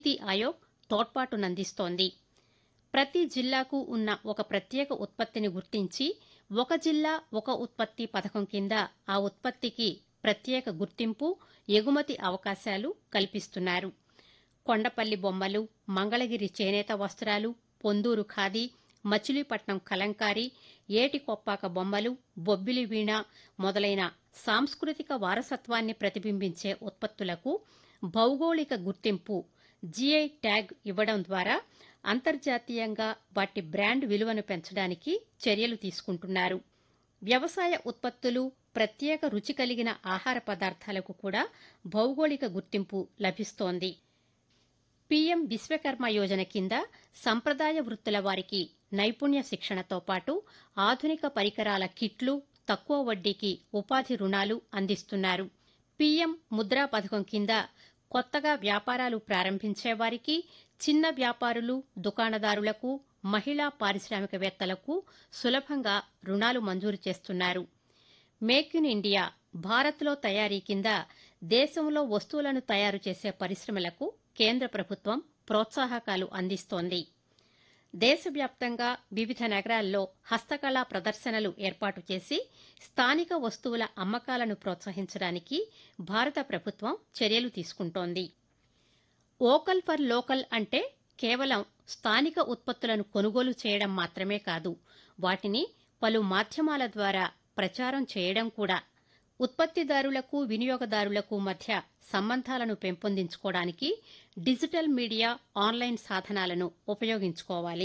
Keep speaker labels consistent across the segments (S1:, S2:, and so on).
S1: నీతి ఆయోగ్ తోడ్పాటునందిస్తోంది ప్రతి జిల్లాకు ఉన్న ఒక ప్రత్యేక ఉత్పత్తిని గుర్తించి ఒక జిల్లా ఒక ఉత్పత్తి పథకం కింద ఆ ఉత్పత్తికి ప్రత్యేక గుర్తింపు ఎగుమతి అవకాశాలు కల్పిస్తున్నారు కొండపల్లి బొమ్మలు మంగళగిరి చేనేత వస్త్రాలు పొందూరు ఖాదీ మచిలీపట్నం కలంకారీ ఏటికొప్పాక బొమ్మలు బొబ్బిలి వీణ మొదలైన సాంస్కృతిక వారసత్వాన్ని ప్రతిబింబించే ఉత్పత్తులకు భౌగోళిక గుర్తింపు జీఐ ట్యాగ్ ఇవ్వడం ద్వారా అంతర్జాతీయంగా వాటి బ్రాండ్ విలువను పెంచడానికి చర్యలు తీసుకుంటున్నారు వ్యవసాయ ఉత్పత్తులు ప్రత్యేక రుచి కలిగిన ఆహార పదార్థాలకు కూడా భౌగోళిక గుర్తింపు లభిస్తోంది పీఎం విశ్వకర్మ యోజన కింద సంప్రదాయ వృత్తుల వారికి నైపుణ్య శిక్షణతో పాటు ఆధునిక పరికరాల కిట్లు తక్కువ వడ్డీకి ఉపాధి రుణాలు అందిస్తున్నారు పీఎం ముద్రా పథకం కింద కొత్తగా వ్యాపారాలు ప్రారంభించే వారికి చిన్న వ్యాపారులు దుకాణదారులకు మహిళా పారిశ్రామికవేత్తలకు సులభంగా రుణాలు మంజూరు చేస్తున్నారు మేక్ ఇన్ ఇండియా భారత్లో తయారీ కింద దేశంలో వస్తువులను తయారు చేసే పరిశ్రమలకు కేంద్ర ప్రభుత్వం ప్రోత్సాహకాలు అందిస్తోంది దేశవ్యాప్తంగా వివిధ నగరాల్లో హస్తకళా ప్రదర్శనలు ఏర్పాటు చేసి స్థానిక వస్తువుల అమ్మకాలను ప్రోత్సహించడానికి భారత ప్రభుత్వం చర్యలు తీసుకుంటోంది ఓకల్ ఫర్ లోకల్ అంటే కేవలం స్థానిక ఉత్పత్తులను కొనుగోలు చేయడం మాత్రమే కాదు వాటిని పలు మాధ్యమాల ద్వారా ప్రచారం చేయడం కూడా ఉత్పత్తిదారులకు వినియోగదారులకు మధ్య సంబంధాలను పెంపొందించుకోవడానికి డిజిటల్ మీడియా ఆన్లైన్ సాధనాలను ఉపయోగించుకోవాలి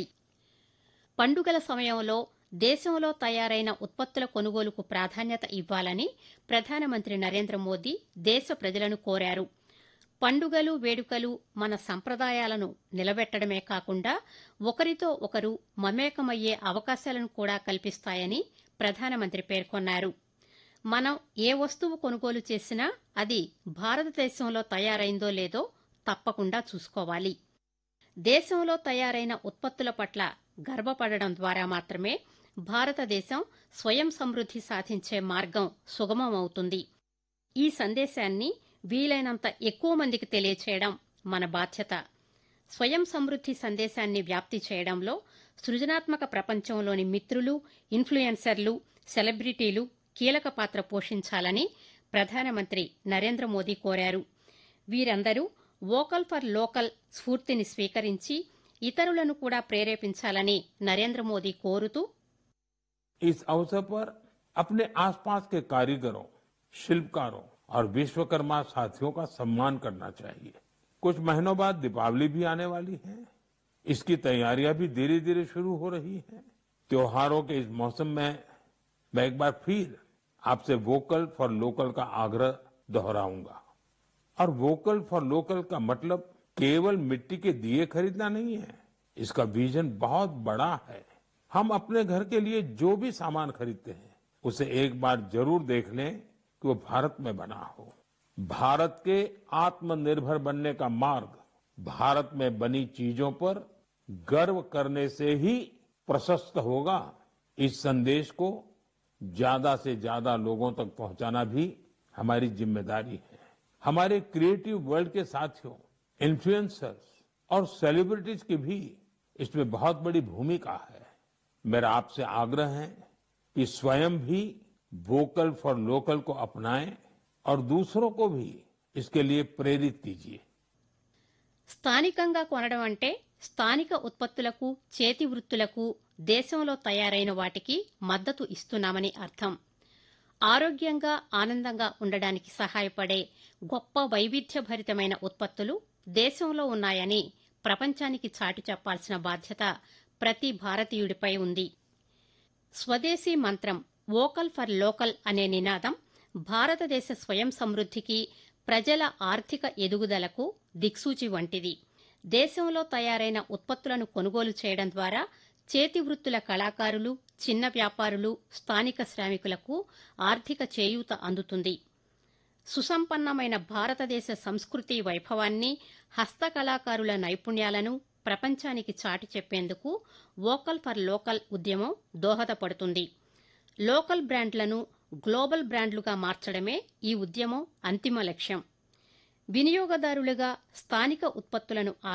S1: పండుగల సమయంలో దేశంలో తయారైన ఉత్పత్తుల కొనుగోలుకు ప్రాధాన్యత ఇవ్వాలని ప్రధానమంత్రి నరేంద్ర మోదీ దేశ ప్రజలను కోరారు పండుగలు వేడుకలు మన సంప్రదాయాలను నిలబెట్టడమే కాకుండా ఒకరితో ఒకరు మమేకమయ్యే అవకాశాలను కూడా కల్పిస్తాయని ప్రధానమంత్రి పేర్కొన్నారు మనం ఏ వస్తువు కొనుగోలు చేసినా అది భారతదేశంలో తయారైందో లేదో తప్పకుండా చూసుకోవాలి దేశంలో తయారైన ఉత్పత్తుల పట్ల గర్వపడడం ద్వారా మాత్రమే భారతదేశం స్వయం సమృద్ది సాధించే మార్గం సుగమమవుతుంది ఈ సందేశాన్ని వీలైనంత ఎక్కువ మందికి తెలియచేయడం మన బాధ్యత స్వయం సమృద్ది సందేశాన్ని వ్యాప్తి చేయడంలో సృజనాత్మక ప్రపంచంలోని మిత్రులు ఇన్ఫ్లుయెన్సర్లు సెలబ్రిటీలు కీలక పాత్ర పోషించాలని ప్రధానమంత్రి నరేంద్ర మోదీ కోరారు వీరందరూ వోకల్ ఫర్ లోకల్ స్ఫూర్తిని స్వీకరించి ఇతరులను కూడా ప్రేరేపించాలని నరేంద్ర మోదీ కోరుతూ
S2: इस अवसर पर अपने आसपास के कारीगरों शिल्पकारों और विश्वकर्मा साथियों का सम्मान करना चाहिए कुछ महीनों बाद दीपावली भी आने वाली है इसकी तैयारियां भी धीरे धीरे शुरू हो रही है त्योहारों के इस मौसम में मैं एक बार फिर आपसे वोकल फॉर लोकल का आग्रह दोहराऊंगा और वोकल फॉर लोकल का मतलब केवल मिट्टी के दिए खरीदना नहीं है इसका विजन बहुत बड़ा है हम अपने घर के लिए जो भी सामान खरीदते हैं उसे एक बार जरूर देख लें कि वो भारत में बना हो भारत के आत्मनिर्भर बनने का मार्ग भारत में बनी चीजों पर गर्व करने से ही प्रशस्त होगा इस संदेश को ज्यादा से ज्यादा लोगों तक पहुंचाना भी हमारी जिम्मेदारी है हमारे क्रिएटिव वर्ल्ड के साथियों इन्फ्लुएंसर्स और सेलिब्रिटीज की भी इसमें बहुत बड़ी भूमिका है मेरा आपसे आग्रह है कि स्वयं भी वोकल फॉर लोकल को अपनाएं और दूसरों को भी इसके लिए प्रेरित कीजिए
S1: స్థానికంగా కొనడం అంటే స్థానిక ఉత్పత్తులకు చేతి వృత్తులకు దేశంలో తయారైన వాటికి మద్దతు ఇస్తున్నామని అర్థం ఆరోగ్యంగా ఆనందంగా ఉండడానికి సహాయపడే గొప్ప వైవిధ్యభరితమైన ఉత్పత్తులు దేశంలో ఉన్నాయని ప్రపంచానికి చాటి చెప్పాల్సిన బాధ్యత ప్రతి భారతీయుడిపై ఉంది స్వదేశీ మంత్రం వోకల్ ఫర్ లోకల్ అనే నినాదం భారతదేశ స్వయం సమృద్ధికి ప్రజల ఆర్థిక ఎదుగుదలకు దిక్సూచి వంటిది దేశంలో తయారైన ఉత్పత్తులను కొనుగోలు చేయడం ద్వారా చేతి వృత్తుల కళాకారులు చిన్న వ్యాపారులు స్థానిక శ్రామికులకు ఆర్థిక చేయూత అందుతుంది సుసంపన్నమైన భారతదేశ సంస్కృతి వైభవాన్ని హస్తకళాకారుల నైపుణ్యాలను ప్రపంచానికి చాటి చెప్పేందుకు వోకల్ ఫర్ లోకల్ ఉద్యమం దోహదపడుతుంది లోకల్ బ్రాండ్లను గ్లోబల్ బ్రాండ్లుగా మార్చడమే ఈ ఉద్యమం అంతిమ లక్ష్యం వినియోగదారులుగా స్థానిక ఉత్పత్తులను